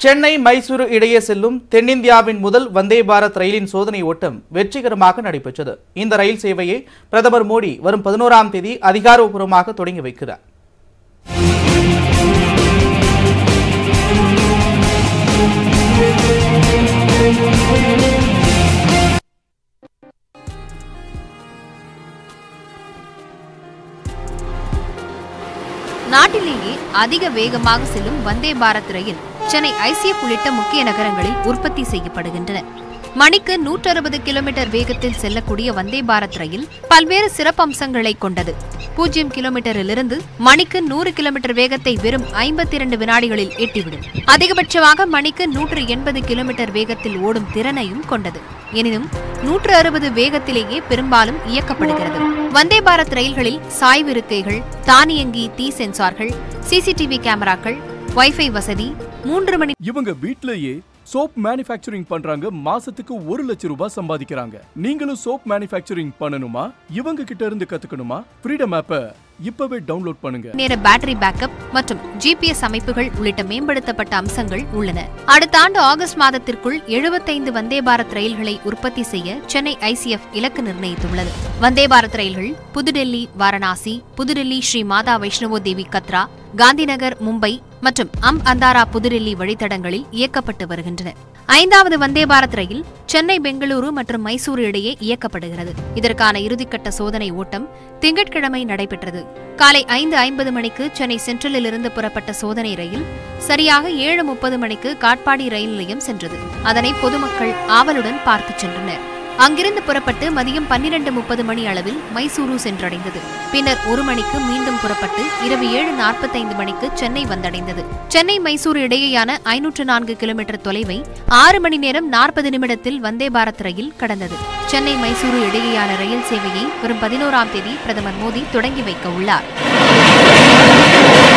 சென்னை மைசூரு இடையே செல்லும் தென்னிந்தியாவின் முதல் வந்தே பாரத் ரயிலின் சோதனை ஓட்டம் வெற்றிகரமாக நடைபெற்றது இந்த ரயில் சேவையை பிரதமர் மோடி வரும் பதினோராம் தேதி அதிகாரப்பூர்வமாக தொடங்கி வைக்கிறார் நாட்டிலேயே அதிக வேகமாக செல்லும் வந்தே பாரத் ரயில் சென்னை ஐசிஎஃப் உள்ளிட்ட முக்கிய நகரங்களில் உற்பத்தி செய்யப்படுகின்றன மணிக்கு 160 கிலோமீட்டர் வேகத்தில் செல்லக்கூடிய வந்தே பாரத் ரயில் பல்வேறு சிறப்பம்சங்களை கொண்டது பூஜ்ஜியம் கிலோமீட்டரிலிருந்து மணிக்கு நூறு கிலோமீட்டர் வேகத்தை வெறும் 52 வினாடிகளில் எட்டிவிடும் அதிகபட்சமாக மணிக்கு நூற்று எண்பது கிலோமீட்டர் வேகத்தில் ஓடும் திறனையும் கொண்டது எனினும் நூற்று அறுபது வேகத்திலேயே பெரும்பாலும் இயக்கப்படுகிறது வந்தே பாரத் ரயில்களில் சாய்வு இருக்கைகள் தானியங்கி தீ சென்சார்கள் சிசிடிவி கேமராக்கள் வைஃபை வசதி மூன்று மணி இவங்க வீட்லயே சோப் மேனுஃபேக்சரிங் பண்றாங்க மாசத்துக்கு ஒரு லட்சம் ரூபாய் சம்பாதிக்கிறாங்க நீங்களும் சோப் மேனுஃபேக்சரிங் பண்ணணுமா இவங்க கிட்ட இருந்து கத்துக்கணுமா ஃப்ரீடம் ஆப்பை இப்பவே டவுன்லோட் பண்ணுங்க நேர பேட்டரி பேக்கப் மற்றும் ஜிபிஎஸ் அமைப்புகள் உள்ளிட்ட மேம்படுத்தப்பட்ட அம்சங்கள் உள்ளன அடுத்த ஆண்டு ஆகஸ்ட் மாதத்திற்குள் 75 வந்தே பாரத் ரயில்களை உற்பத்தி செய்ய சென்னை ஐசிஎஃப் இலக்கு நிர்ணயித்துள்ளது வந்தே பாரத் ரயில்கள் புதுடெல்லி வாரணாசி புதுடெல்லி ஸ்ரீ மாதா வைஷ்ணவோ தேவி கத்ரா காந்திநகர் மும்பை மற்றும் அம் அந்தாரா புதுடெல்லி வழித்தடங்களில் இயக்கப்பட்டு வருகின்றன ஐந்தாவது வந்தே பாரத் ரயில் சென்னை பெங்களூரு மற்றும் மைசூரு இடையே இயக்கப்படுகிறது இதற்கான இறுதிக்கட்ட சோதனை ஓட்டம் திங்கட்கிழமை நடைபெற்றது காலை ஐந்து ஐம்பது மணிக்கு சென்னை சென்ட்ரலில் இருந்து புறப்பட்ட சோதனை ரயில் சரியாக ஏழு முப்பது மணிக்கு காட்பாடி ரயில் நிலையம் சென்றது அதனை பொதுமக்கள் ஆவலுடன் பார்த்துச் சென்றனர் அங்கிருந்து புறப்பட்டு மதியம் பன்னிரண்டு முப்பது மணி அளவில் மைசூரு சென்றடைந்தது பின்னர் ஒரு மணிக்கு மீண்டும் புறப்பட்டு இரவு ஏழு நாற்பத்தைந்து மணிக்கு சென்னை வந்தடைந்தது சென்னை மைசூரு இடையேயான ஐநூற்று நான்கு கிலோமீட்டர் தொலைவை ஆறு மணி நேரம் நாற்பது நிமிடத்தில் வந்தே பாரத் ரயில் கடந்தது சென்னை மைசூரு இடையேயான ரயில் சேவையை வரும் பதினோராம் தேதி பிரதமர் மோடி தொடங்கி வைக்க உள்ளார்